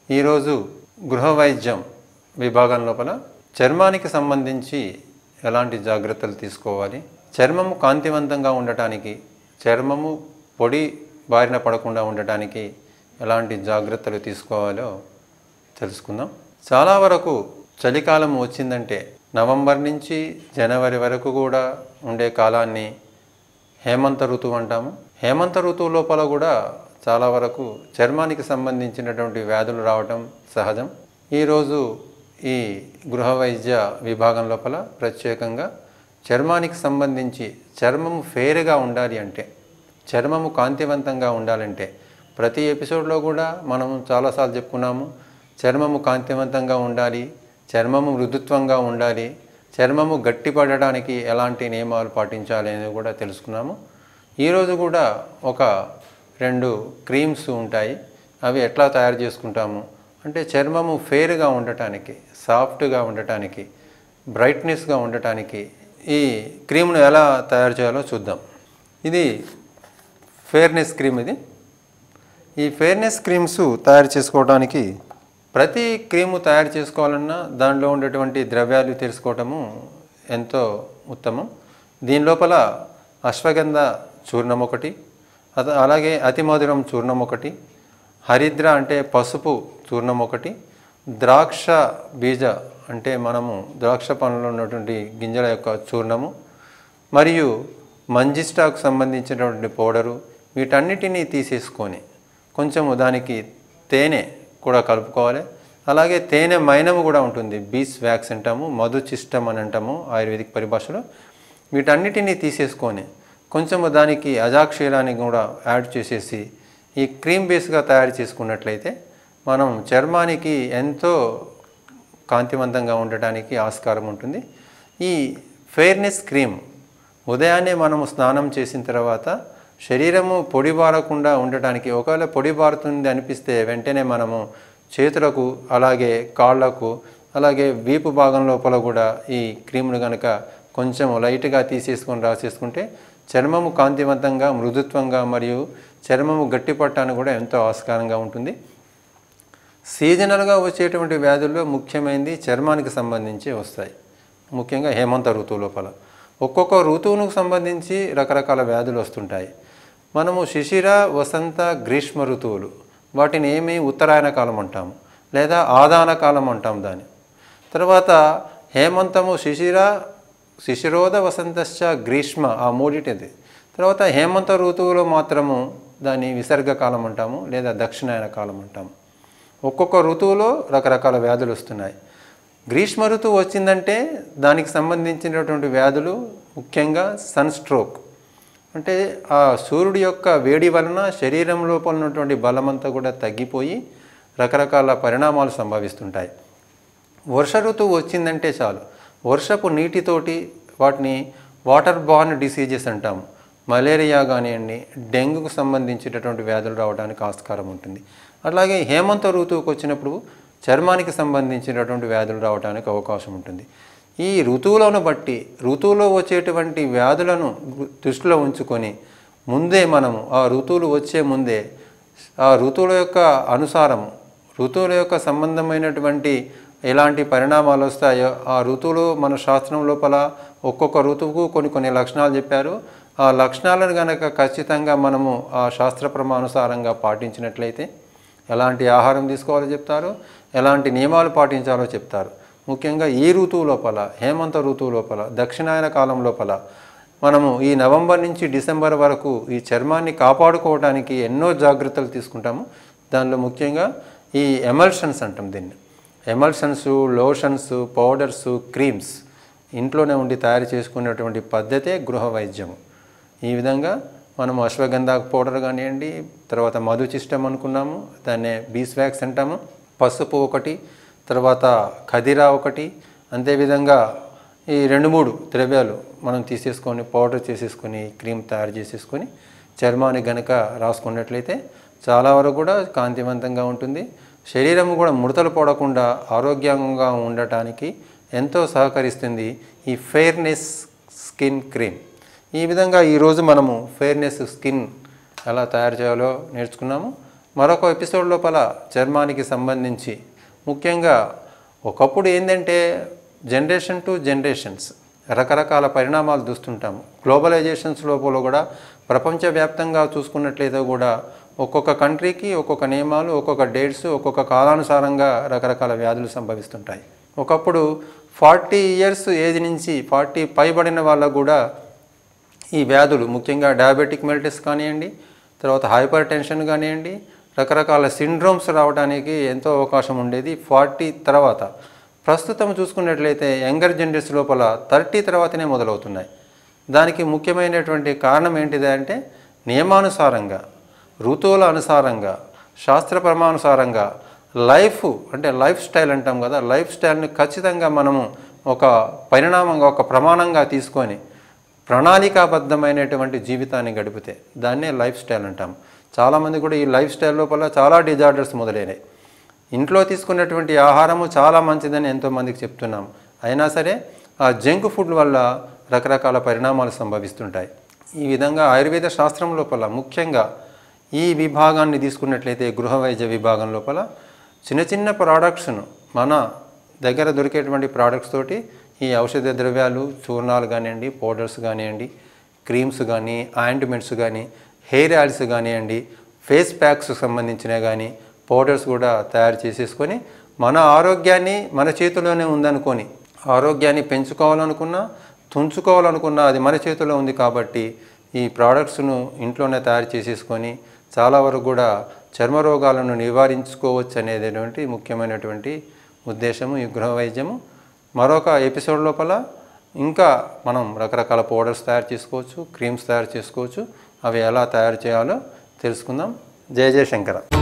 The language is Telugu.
ఈరోజు గృహ వైద్యం విభాగం లోపల చర్మానికి సంబంధించి ఎలాంటి జాగ్రత్తలు తీసుకోవాలి చర్మము కాంతివంతంగా ఉండటానికి చర్మము పొడి బారిన పడకుండా ఉండటానికి ఎలాంటి జాగ్రత్తలు తీసుకోవాలో తెలుసుకుందాం చాలా వరకు చలికాలం వచ్చిందంటే నవంబర్ నుంచి జనవరి వరకు కూడా ఉండే కాలాన్ని హేమంత ఋతువు అంటాము హేమంత ఋతువు లోపల కూడా చాలా వరకు చర్మానికి సంబంధించినటువంటి వ్యాధులు రావటం సహజం ఈరోజు ఈ గృహ వైద్య విభాగం లోపల ప్రత్యేకంగా చర్మానికి సంబంధించి చర్మము ఫేర్గా ఉండాలి అంటే చర్మము కాంతివంతంగా ఉండాలంటే ప్రతి ఎపిసోడ్లో కూడా మనం చాలాసార్లు చెప్పుకున్నాము చర్మము కాంతివంతంగా ఉండాలి చర్మము మృదుత్వంగా ఉండాలి చర్మము గట్టిపడడానికి ఎలాంటి నియమాలు పాటించాలి అనేది కూడా తెలుసుకున్నాము ఈరోజు కూడా ఒక రెండు క్రీమ్స్ ఉంటాయి అవి ఎట్లా తయారు చేసుకుంటాము అంటే చర్మము ఫేర్గా ఉండటానికి సాఫ్ట్గా ఉండటానికి బ్రైట్నెస్గా ఉండటానికి ఈ క్రీమ్ను ఎలా తయారు చేయాలో చూద్దాం ఇది ఫేర్నెస్ క్రీమ్ ఇది ఈ ఫేర్నెస్ క్రీమ్స్ తయారు చేసుకోవడానికి ప్రతి క్రీము తయారు చేసుకోవాలన్నా దానిలో ఉండేటువంటి ద్రవ్యాలు తెలుసుకోవటము ఎంతో ఉత్తమం దీని లోపల అశ్వగంధ చూర్ణం ఒకటి అత అలాగే అతిమధురం చూర్ణం ఒకటి హరిద్ర అంటే పసుపు చూర్ణం ఒకటి ద్రాక్ష బీజ అంటే మనము ద్రాక్ష పండ్లలో ఉన్నటువంటి గింజల యొక్క చూర్ణము మరియు మంజిస్టాకు సంబంధించినటువంటి పౌడరు వీటన్నిటినీ తీసేసుకొని కొంచెము దానికి తేనె కూడా కలుపుకోవాలి అలాగే తేనె మైనము కూడా ఉంటుంది బీస్ వ్యాక్స్ అంటాము మధు చిస్టమ్ అని అంటాము ఆయుర్వేదిక్ పరిభాషలో వీటన్నిటినీ తీసేసుకొని కొంచెము దానికి అజాక్షీరాన్ని కూడా యాడ్ చేసేసి ఈ క్రీమ్ బేస్గా తయారు చేసుకున్నట్లయితే మనం చర్మానికి ఎంతో కాంతివంతంగా ఉండటానికి ఆస్కారం ఉంటుంది ఈ ఫెయిర్నెస్ క్రీమ్ ఉదయాన్నే మనము స్నానం చేసిన తర్వాత శరీరము పొడి బారకుండా ఉండటానికి ఒకవేళ పొడి బారుతుంది అనిపిస్తే వెంటనే మనము చేతులకు అలాగే కాళ్ళకు అలాగే వీపు భాగం లోపల కూడా ఈ క్రీమ్ను కనుక కొంచెం లైట్గా తీసేసుకొని రాసేసుకుంటే చర్మము కాంతివంతంగా మృదుత్వంగా మరియు చర్మము గట్టిపట్టానికి కూడా ఎంతో ఆస్కారంగా ఉంటుంది సీజనల్గా వచ్చేటువంటి వ్యాధుల్లో ముఖ్యమైనది చర్మానికి సంబంధించి వస్తాయి ముఖ్యంగా హేమంత ఋతువు లోపల ఒక్కొక్క ఋతువునికి సంబంధించి రకరకాల వ్యాధులు వస్తుంటాయి మనము శిశిర వసంత గ్రీష్మ ఋతువులు వాటిని ఏమి ఉత్తరాయణ కాలం అంటాము లేదా ఆదాన కాలం అంటాం దాన్ని తర్వాత హేమంతము శిశిర శిశిరోద వసంతశ్చ గ్రీష్మ ఆ మూడిటిది తర్వాత హేమంత ఋతువులో మాత్రము దాన్ని విసర్గ కాలం అంటాము లేదా దక్షిణాయన కాలం అంటాము ఒక్కొక్క ఋతువులో రకరకాల వ్యాధులు వస్తున్నాయి గ్రీష్మ ఋతువు వచ్చిందంటే దానికి సంబంధించినటువంటి వ్యాధులు ముఖ్యంగా సన్ స్ట్రోక్ అంటే ఆ సూర్యుడి యొక్క వేడి వలన శరీరం లోపల ఉన్నటువంటి బలమంతా కూడా తగ్గిపోయి రకరకాల పరిణామాలు సంభవిస్తుంటాయి వర్ష ఋతువు వచ్చిందంటే చాలు వర్షపు నీటితోటి వాటిని వాటర్ బార్న్ డిసీజెస్ అంటాము మలేరియా కానివ్వండి డెంగ్యూకు సంబంధించినటువంటి వ్యాధులు రావడానికి ఆస్కారం ఉంటుంది అలాగే హేమంత ఋతువుకు వచ్చినప్పుడు చర్మానికి సంబంధించినటువంటి వ్యాధులు రావడానికి అవకాశం ఉంటుంది ఈ ఋతువులను బట్టి ఋతువులో వచ్చేటువంటి వ్యాధులను దృష్టిలో ఉంచుకొని ముందే మనము ఆ ఋతువులు వచ్చే ముందే ఆ ఋతువుల యొక్క అనుసారము ఋతువుల యొక్క సంబంధమైనటువంటి ఎలాంటి పరిణామాలు వస్తాయో ఆ ఋతువులు మన శాస్త్రం లోపల ఒక్కొక్క ఋతువుకు కొన్ని కొన్ని లక్షణాలు చెప్పారు ఆ లక్షణాలను గనక ఖచ్చితంగా మనము ఆ శాస్త్ర ప్రమాణానుసారంగా పాటించినట్లయితే ఎలాంటి ఆహారం తీసుకోవాలో చెప్తారు ఎలాంటి నియమాలు పాటించాలో చెప్తారు ముఖ్యంగా ఈ ఋతువు లోపల హేమంత ఋతువు లోపల దక్షిణాయన కాలం లోపల మనము ఈ నవంబర్ నుంచి డిసెంబర్ వరకు ఈ చర్మాన్ని కాపాడుకోవడానికి ఎన్నో జాగ్రత్తలు తీసుకుంటాము దానిలో ముఖ్యంగా ఈ ఎమల్షన్స్ అంటాం దీన్ని ఎమల్షన్స్ లోషన్స్ పౌడర్స్ క్రీమ్స్ ఇంట్లోనే ఉండి తయారు చేసుకునేటువంటి పద్ధతే గృహ వైద్యము ఈ విధంగా మనము అశ్వగంధ పౌడర్ కానివ్వండి తర్వాత మధుచిష్టం అనుకున్నాము దాన్నే బీస్ వ్యాక్స్ అంటాము పసుపు ఒకటి తర్వాత ఖదిరా ఒకటి అంతేవిధంగా ఈ రెండు మూడు ద్రవ్యాలు మనం తీసేసుకొని పౌడర్ చేసేసుకొని క్రీమ్ తయారు చేసేసుకొని చర్మానికి గనక రాసుకున్నట్లయితే చాలా వరకు కూడా కాంతివంతంగా ఉంటుంది శరీరం కూడా ముడతలు పడకుండా ఆరోగ్యంగా ఉండటానికి ఎంతో సహకరిస్తుంది ఈ ఫెయిర్నెస్ స్కిన్ క్రీమ్ ఈ విధంగా ఈరోజు మనము ఫెయిర్నెస్ స్కిన్ ఎలా తయారు చేయాలో నేర్చుకున్నాము మరొక ఎపిసోడ్ లోపల చర్మానికి సంబంధించి ముఖ్యంగా ఒకప్పుడు ఏంటంటే జనరేషన్ టు జనరేషన్స్ రకరకాల పరిణామాలు చూస్తుంటాము గ్లోబలైజేషన్స్ లోపల కూడా ప్రపంచవ్యాప్తంగా చూసుకున్నట్లయితే కూడా ఒక్కొక్క కంట్రీకి ఒక్కొక్క నియమాలు ఒక్కొక్క డేట్స్ ఒక్కొక్క కాలానుసారంగా రకరకాల వ్యాధులు సంభవిస్తుంటాయి ఒకప్పుడు ఫార్టీ ఇయర్స్ ఏజ్ నుంచి ఫార్టీ పైబడిన వాళ్ళకు కూడా ఈ వ్యాధులు ముఖ్యంగా డయాబెటిక్ మెల్టిస్ కానివ్వండి తర్వాత హైపర్ టెన్షన్ కానివ్వండి రకరకాల సిండ్రోమ్స్ రావడానికి ఎంతో అవకాశం ఉండేది ఫార్టీ తర్వాత ప్రస్తుతం చూసుకున్నట్లయితే యంగర్ జనరేషన్ లోపల థర్టీ తర్వాతనే మొదలవుతున్నాయి దానికి ముఖ్యమైనటువంటి కారణం ఏంటిది అంటే నియమానుసారంగా ఋతువుల అనుసారంగా శాస్త్ర ప్రమాణానుసారంగా లైఫ్ అంటే లైఫ్ స్టైల్ అంటాం కదా లైఫ్ స్టైల్ని ఖచ్చితంగా మనము ఒక పరిణామంగా ఒక ప్రమాణంగా తీసుకొని ప్రణాళికాబద్ధమైనటువంటి జీవితాన్ని గడిపితే దాన్నే లైఫ్ స్టైల్ అంటాం చాలామంది కూడా ఈ లైఫ్ స్టైల్ లోపల చాలా డిజార్డర్స్ మొదలైనాయి ఇంట్లో తీసుకున్నటువంటి ఆహారము చాలా మంచిదని ఎంతోమందికి చెప్తున్నాం అయినా సరే ఆ జంక్ ఫుడ్ వల్ల రకరకాల పరిణామాలు సంభవిస్తుంటాయి ఈ విధంగా ఆయుర్వేద శాస్త్రం లోపల ముఖ్యంగా ఈ విభాగాన్ని తీసుకున్నట్లయితే గృహ వైద్య విభాగం లోపల చిన్న చిన్న ప్రోడక్ట్స్ను మన దగ్గర దొరికేటువంటి ప్రోడక్ట్స్ తోటి ఈ ఔషధ ద్రవ్యాలు చూర్ణాలు కానివ్వండి పౌడర్స్ కానివ్వండి క్రీమ్స్ కానీ ఆయింట్మెంట్స్ కానీ హెయిర్ ఆయిల్స్ కానివ్వండి ఫేస్ ప్యాక్స్ సంబంధించినవి కానీ పౌడర్స్ కూడా తయారు చేసేసుకొని మన ఆరోగ్యాన్ని మన చేతిలోనే ఉందనుకొని ఆరోగ్యాన్ని పెంచుకోవాలనుకున్నా తుంచుకోవాలనుకున్నా అది మన చేతిలో ఉంది కాబట్టి ఈ ప్రోడక్ట్స్ను ఇంట్లోనే తయారు చేసేసుకొని చాలా వరకు కూడా చర్మ రోగాలను నివారించుకోవచ్చు అనేటటువంటి ముఖ్యమైనటువంటి ఉద్దేశము ఈ గృహ వైద్యము మరొక ఎపిసోడ్ లోపల ఇంకా మనం రకరకాల పౌడర్స్ తయారు చేసుకోవచ్చు క్రీమ్స్ తయారు చేసుకోవచ్చు అవి ఎలా తయారు చేయాలో తెలుసుకుందాం జయ జయశంకర